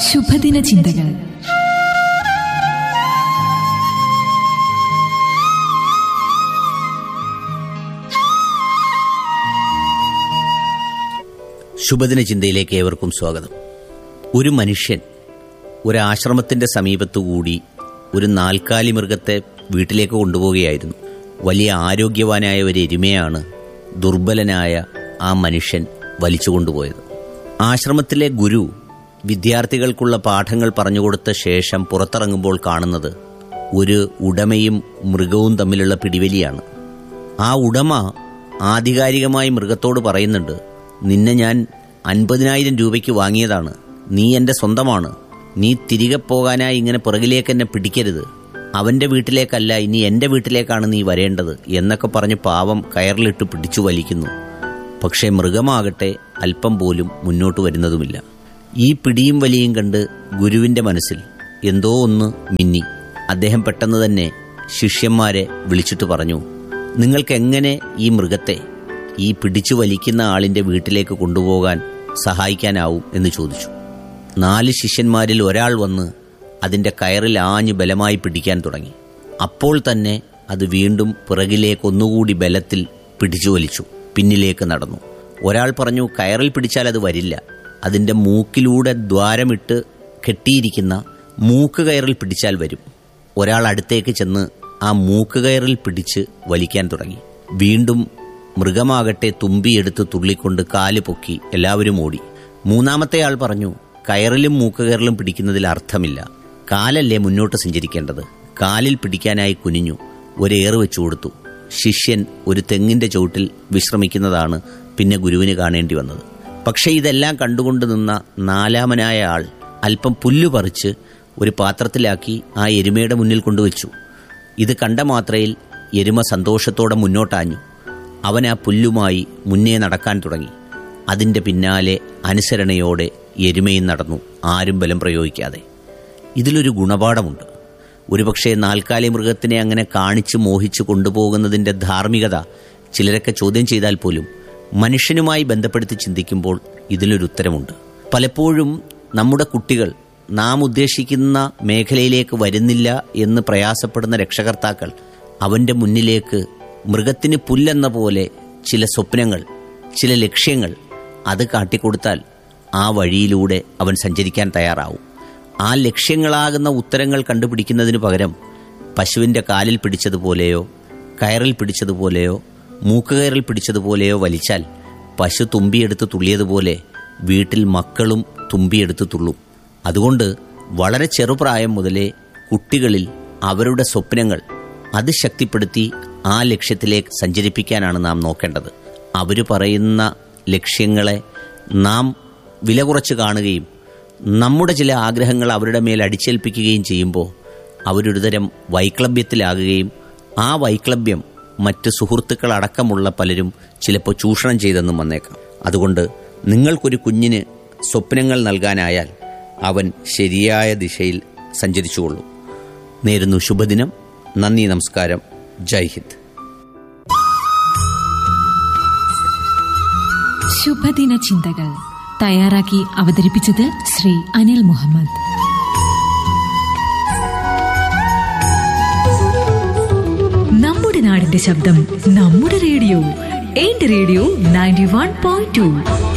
ശുഭദിന ചിന്തകൾ ശുഭദിന ചിന്തയിലേക്ക് ഏവർക്കും സ്വാഗതം ഒരു മനുഷ്യൻ ഒരു ആശ്രമത്തിന്റെ സമീപത്തുകൂടി ഒരു നാൽക്കാലി മൃഗത്തെ വീട്ടിലേക്ക് കൊണ്ടുപോവുകയായിരുന്നു വലിയ ആരോഗ്യവാനായ ഒരു എരുമയാണ് ദുർബലനായ ആ മനുഷ്യൻ വലിച്ചു കൊണ്ടുപോയത് ആശ്രമത്തിലെ ഗുരു വിദ്യാർത്ഥികൾക്കുള്ള പാഠങ്ങൾ പറഞ്ഞുകൊടുത്ത ശേഷം പുറത്തിറങ്ങുമ്പോൾ കാണുന്നത് ഒരു ഉടമയും മൃഗവും തമ്മിലുള്ള പിടിവലിയാണ് ആ ഉടമ ആധികാരികമായി മൃഗത്തോട് പറയുന്നുണ്ട് നിന്നെ ഞാൻ അൻപതിനായിരം രൂപയ്ക്ക് വാങ്ങിയതാണ് നീ എൻ്റെ സ്വന്തമാണ് നീ തിരികെ പോകാനായി ഇങ്ങനെ പുറകിലേക്ക് എന്നെ പിടിക്കരുത് അവൻ്റെ വീട്ടിലേക്കല്ല ഇനി എൻ്റെ വീട്ടിലേക്കാണ് നീ വരേണ്ടത് എന്നൊക്കെ പറഞ്ഞ് പാവം കയറിലിട്ട് പിടിച്ചു വലിക്കുന്നു പക്ഷേ മൃഗമാകട്ടെ അല്പം പോലും മുന്നോട്ട് വരുന്നതുമില്ല ഈ പിടിയും വലിയും കണ്ട് ഗുരുവിൻ്റെ മനസ്സിൽ എന്തോ ഒന്ന് മിന്നി അദ്ദേഹം പെട്ടെന്ന് തന്നെ ശിഷ്യന്മാരെ വിളിച്ചിട്ട് പറഞ്ഞു നിങ്ങൾക്ക് എങ്ങനെ ഈ മൃഗത്തെ ഈ പിടിച്ചു വലിക്കുന്ന ആളിൻ്റെ വീട്ടിലേക്ക് കൊണ്ടുപോകാൻ സഹായിക്കാനാവും എന്ന് ചോദിച്ചു നാല് ശിഷ്യന്മാരിൽ ഒരാൾ വന്ന് അതിൻ്റെ കയറിൽ ആഞ്ഞ് ബലമായി പിടിക്കാൻ തുടങ്ങി അപ്പോൾ തന്നെ അത് വീണ്ടും പിറകിലേക്ക് ഒന്നുകൂടി ബലത്തിൽ പിടിച്ചു വലിച്ചു പിന്നിലേക്ക് നടന്നു ഒരാൾ പറഞ്ഞു കയറിൽ പിടിച്ചാൽ അത് വരില്ല അതിൻ്റെ മൂക്കിലൂടെ ദ്വാരമിട്ട് കെട്ടിയിരിക്കുന്ന മൂക്ക് കയറിൽ പിടിച്ചാൽ വരും ഒരാൾ അടുത്തേക്ക് ചെന്ന് ആ മൂക്ക് കയറിൽ പിടിച്ച് വലിക്കാൻ തുടങ്ങി വീണ്ടും മൃഗമാകട്ടെ തുമ്പിയെടുത്ത് തുള്ളിക്കൊണ്ട് കാല് പൊക്കി എല്ലാവരും ഓടി മൂന്നാമത്തെ ആൾ പറഞ്ഞു കയറിലും മൂക്കുകയറിലും പിടിക്കുന്നതിൽ അർത്ഥമില്ല കാലല്ലേ മുന്നോട്ട് സഞ്ചരിക്കേണ്ടത് കാലിൽ പിടിക്കാനായി കുനിഞ്ഞു ഒരേറ് വെച്ചു കൊടുത്തു ശിഷ്യൻ ഒരു തെങ്ങിന്റെ ചുവട്ടിൽ വിശ്രമിക്കുന്നതാണ് പിന്നെ ഗുരുവിന് കാണേണ്ടി വന്നത് പക്ഷേ ഇതെല്ലാം കണ്ടുകൊണ്ട് നിന്ന നാലാമനായ ആൾ അല്പം പുല്ലു പറിച്ച് ഒരു പാത്രത്തിലാക്കി ആ എരുമയുടെ മുന്നിൽ കൊണ്ടുവച്ചു ഇത് കണ്ട മാത്രയിൽ എരുമ സന്തോഷത്തോടെ മുന്നോട്ടാഞ്ഞു അവൻ ആ പുല്ലുമായി മുന്നേ നടക്കാൻ തുടങ്ങി അതിൻ്റെ പിന്നാലെ അനുസരണയോടെ എരുമയും നടന്നു ആരും ബലം പ്രയോഗിക്കാതെ ഇതിലൊരു ഗുണപാഠമുണ്ട് ഒരുപക്ഷെ നാൽക്കാലി മൃഗത്തിനെ അങ്ങനെ കാണിച്ച് മോഹിച്ച് കൊണ്ടുപോകുന്നതിൻ്റെ ധാർമ്മികത ചിലരൊക്കെ ചോദ്യം ചെയ്താൽ പോലും മനുഷ്യനുമായി ബന്ധപ്പെടുത്തി ചിന്തിക്കുമ്പോൾ ഇതിലൊരു ഉത്തരമുണ്ട് പലപ്പോഴും നമ്മുടെ കുട്ടികൾ നാം ഉദ്ദേശിക്കുന്ന മേഖലയിലേക്ക് വരുന്നില്ല എന്ന് പ്രയാസപ്പെടുന്ന രക്ഷകർത്താക്കൾ അവൻ്റെ മുന്നിലേക്ക് മൃഗത്തിന് പുല്ലെന്ന പോലെ ചില സ്വപ്നങ്ങൾ ചില ലക്ഷ്യങ്ങൾ അത് കാട്ടിക്കൊടുത്താൽ ആ വഴിയിലൂടെ അവൻ സഞ്ചരിക്കാൻ തയ്യാറാവും ആ ലക്ഷ്യങ്ങളാകുന്ന ഉത്തരങ്ങൾ കണ്ടുപിടിക്കുന്നതിന് പകരം പശുവിൻ്റെ കാലിൽ പിടിച്ചതുപോലെയോ കയറിൽ പിടിച്ചതുപോലെയോ മൂക്കുകയറിൽ പിടിച്ചതുപോലെയോ വലിച്ചാൽ പശു തുമ്പിയെടുത്ത് തുള്ളിയതുപോലെ വീട്ടിൽ മക്കളും തുമ്പിയെടുത്ത് തുള്ളും അതുകൊണ്ട് വളരെ ചെറുപ്രായം മുതലേ കുട്ടികളിൽ അവരുടെ സ്വപ്നങ്ങൾ അത് ശക്തിപ്പെടുത്തി ആ ലക്ഷ്യത്തിലേക്ക് സഞ്ചരിപ്പിക്കാനാണ് നാം നോക്കേണ്ടത് അവർ പറയുന്ന ലക്ഷ്യങ്ങളെ നാം വില കുറച്ച് കാണുകയും നമ്മുടെ ചില ആഗ്രഹങ്ങൾ അവരുടെ മേൽ അടിച്ചേൽപ്പിക്കുകയും ചെയ്യുമ്പോൾ അവരൊരു തരം വൈക്ലഭ്യത്തിലാകുകയും ആ വൈക്ലഭ്യം മറ്റ് സുഹൃത്തുക്കളടക്കമുള്ള പലരും ചിലപ്പോൾ ചൂഷണം ചെയ്തെന്നും വന്നേക്കാം അതുകൊണ്ട് നിങ്ങൾക്കൊരു കുഞ്ഞിന് സ്വപ്നങ്ങൾ നൽകാനായാൽ അവൻ ശരിയായ ദിശയിൽ സഞ്ചരിച്ചുകൊള്ളൂ നേരുന്നു ശുഭദിനം നന്ദി നമസ്കാരം ജയ് ഹിന്ദ് ശുഭദിന ചിന്തകൾ തയ്യാറാക്കി അവതരിപ്പിച്ചത് ശ്രീ അനിൽ മുഹമ്മദ് നമ്മുടെ നാടിന്റെ ശബ്ദം നമ്മുടെ റേഡിയോ എന്റെ radio ninety one point to